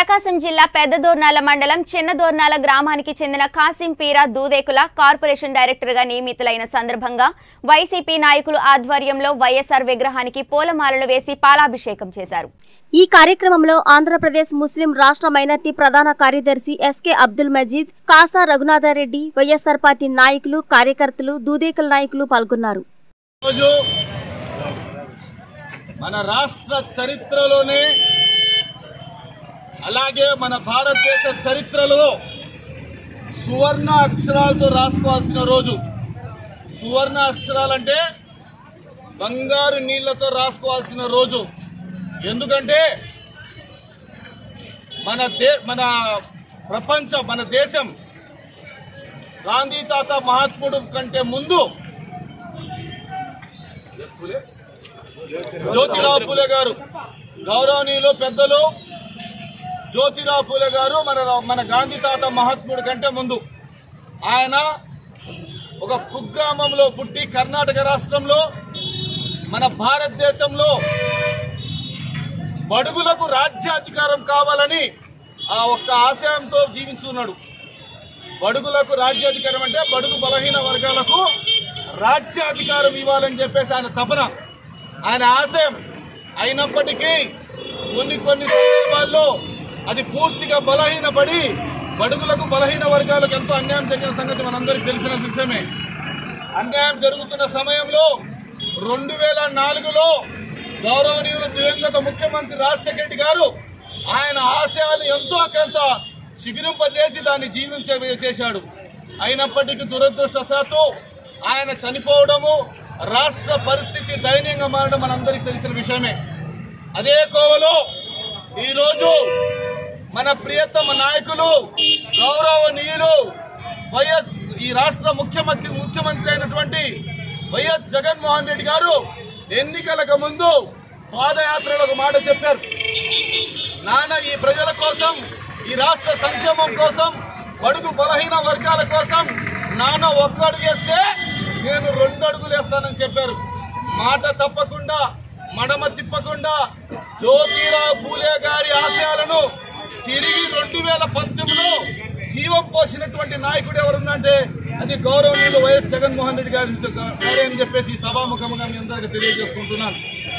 ప్రకాశం జిల్లా పెద్దదోర్నాల మండలం చిన్నదోర్నాల గ్రామానికి చెందిన కాసిం పీరా దూదేకుల కార్పొరేషన్ డైరెక్టర్ గా నియమితులైన సందర్భంగా వైసీపీ నాయకులు ఆధ్వర్యంలో వైఎస్ఆర్ విగ్రహానికి పూలమాలలు వేసి పాలాభిషేకం చేశారు ఈ కార్యక్రమంలో ఆంధ్రప్రదేశ్ ముస్లిం రాష్ట్ర మైనార్టీ ప్రధాన కార్యదర్శి SK Abdul Majeed Kasa Raghunathareddy YSR party నాయకులు కార్యకర్తలు దూదేకల నాయకులు పాల్గొన్నారు రోజు మన రాష్ట్ర చరిత్రలోనే అలాగే మన భారతదేశ చరిత్రలో సువర్ణ అక్షరాలతో రాసుకోవాల్సిన రోజు సువర్ణ అక్షరాలంటే బంగారు నీళ్లతో రాసుకోవాల్సిన రోజు ఎందుకంటే మన దే మన ప్రపంచ మన దేశం గాంధీ తాత మహాత్ముడు కంటే ముందు జ్యోతిరావు పూలే గారు గౌరవనీయులు పెద్దలు జ్యోతిరావు పూలే గారు మన మన గాంధీ తాత మహాత్ముడి కంటే ముందు ఆయన ఒక కుగ్రామంలో పుట్టి కర్ణాటక రాష్ట్రంలో మన భారతదేశంలో బడుగులకు రాజ్యాధికారం కావాలని ఆ ఒక్క ఆశయంతో జీవిస్తున్నాడు బడుగులకు రాజ్యాధికారం అంటే బడుగు బలహీన వర్గాలకు రాజ్యాధికారం ఇవ్వాలని చెప్పేసి ఆయన తపన ఆయన ఆశయం అయినప్పటికీ కొన్ని కొన్ని సందర్భాల్లో అది పూర్తిగా బలహీనపడి బడుగులకు బలహీన వర్గాలకు ఎంతో అన్యాయం జరిగిన సంగతి మనందరికీ తెలిసిన విషయమే అన్యాయం జరుగుతున్న సమయంలో రెండు వేల నాలుగులో గౌరవనీయులు దివంగత ముఖ్యమంత్రి రాజశేఖర రెడ్డి గారు ఆయన ఆశయాలు ఎంతో కొంత చిగురింపజేసి దాన్ని జీవించే చేశాడు అయినప్పటికీ దురదృష్టవశాత్తు ఆయన చనిపోవడము రాష్ట్ర పరిస్థితి దయనీయంగా మారడం మనందరికీ తెలిసిన విషయమే అదే కోవలో ఈరోజు మన ప్రియతమ నాయకులు గౌరవనీయులు వైఎస్ ఈ రాష్ట్ర ముఖ్యమంత్రి ముఖ్యమంత్రి అయినటువంటి వైఎస్ జగన్మోహన్ రెడ్డి గారు ఎన్నికలకు ముందు పాదయాత్రలో ఒక మాట చెప్పారు నాన్న ఈ ప్రజల కోసం ఈ రాష్ట్ర సంక్షేమం కోసం బడుగు బలహీన వర్గాల కోసం నాన్న ఒక్క అడుగు వేస్తే నేను రెండు అడుగులు వేస్తానని చెప్పారు మాట తప్పకుండా మడమ తిప్పకుండా జ్యోతిరావు పూలే గారి ఆశయాలను తిరిగి రెండు వేల పంతొమ్మిదిలో జీవం పోసినటువంటి నాయకుడు ఎవరుందంటే అది గౌరవనీయులు వైఎస్ జగన్మోహన్ రెడ్డి గారి గారే అని చెప్పేసి ఈ సభాముఖంగా మీ అందరికీ తెలియజేసుకుంటున్నాను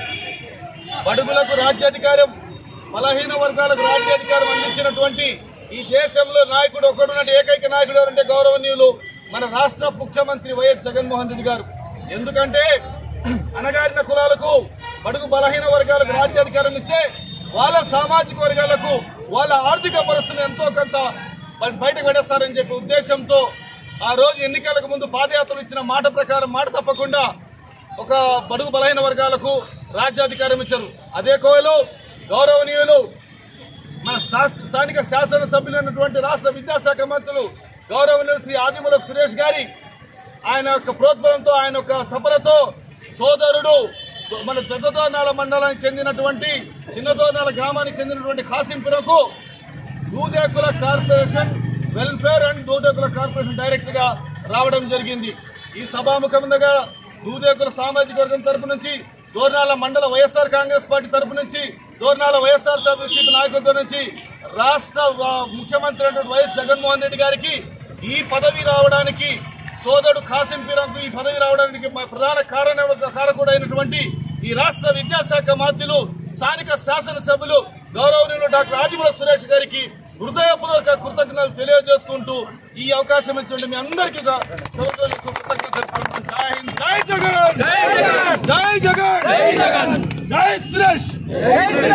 బడుగులకు రాజ్యాధికారం బలహీన వర్గాలకు రాజ్యాధికారం అందించినటువంటి ఈ దేశంలో నాయకుడు ఒకడున్నట్టు ఏకైక నాయకుడు ఎవరంటే గౌరవనీయులు మన రాష్ట్ర ముఖ్యమంత్రి వైఎస్ జగన్మోహన్ రెడ్డి గారు ఎందుకంటే అణగారిన కులాలకు బడుగు బలహీన వర్గాలకు రాజ్యాధికారం ఇస్తే వాళ్ళ సామాజిక వర్గాలకు వాళ్ళ ఆర్థిక పరిస్థితులు ఎంతో కొంత బ- బయటకు పడేస్తారని చెప్పే ఉద్దేశంతో ఆ రోజు ఎన్నికలకు ముందు పాదయాత్రలు ఇచ్చిన మాట ప్రకారం మాట తప్పకుండా ఒక బడుగు బలహీన వర్గాలకు రాజ్యాధికారం ఇచ్చారు అదే కోవలో గౌరవనీయులు మన శా- స్థానిక శాసనసభ్యులైనటువంటి రాష్ట్ర విద్యాశాఖ మంత్రులు గౌరవనీయులు శ్రీ ఆదిమూలపు సురేష్ గారి ఆయన యొక్క ప్రోద్బలంతో ఆయన యొక్క తపనతో సోదరుడు మన పెద్దదోనాల మండలానికి చెందినటువంటి చిన్నదోనాల గ్రామానికి చెందినటువంటి ఖాసింపురకు Dudekula corporation welfare and Dudekula corporation director గా రావడం జరిగింది ఈ సభాముఖంగా దూదేకుల సామాజిక వర్గం తరపు నుంచి దోర్నాల మండల వైఎస్ఆర్ కాంగ్రెస్ పార్టీ తరపు నుంచి దోర్నాల వైఎస్ఆర్ సభ్యుల నాయకత్వం నుంచి రాష్ట్ర ఆ, ముఖ్యమంత్రి అయినటువంటి వైఎస్ జగన్మోహన్ రెడ్డి గారికి ఈ పదవి రావడానికి సోదరుడు ఖాసిం పీరంకు ఈ పదవి రావడానికి మా ప్రధాన కారణ కారకుడైనటువంటి ఈ రాష్ట్ర విద్యాశాఖ మంత్రులు స్థానిక శాసనసభ్యులు గౌరవనీయులు డాక్టర్ ఆదిమూల సురేష్ గారికి హృదయపూర్వక కృతజ్ఞతలు తెలియజేసుకుంటూ ఈ అవకాశం ఇచ్చిన మీ అందరికీ గా- కృతజ్ఞతలు తెలుపుకుంటున్నాను. జై హింద్ జై జగన్ జై జగన్ జై సురేష్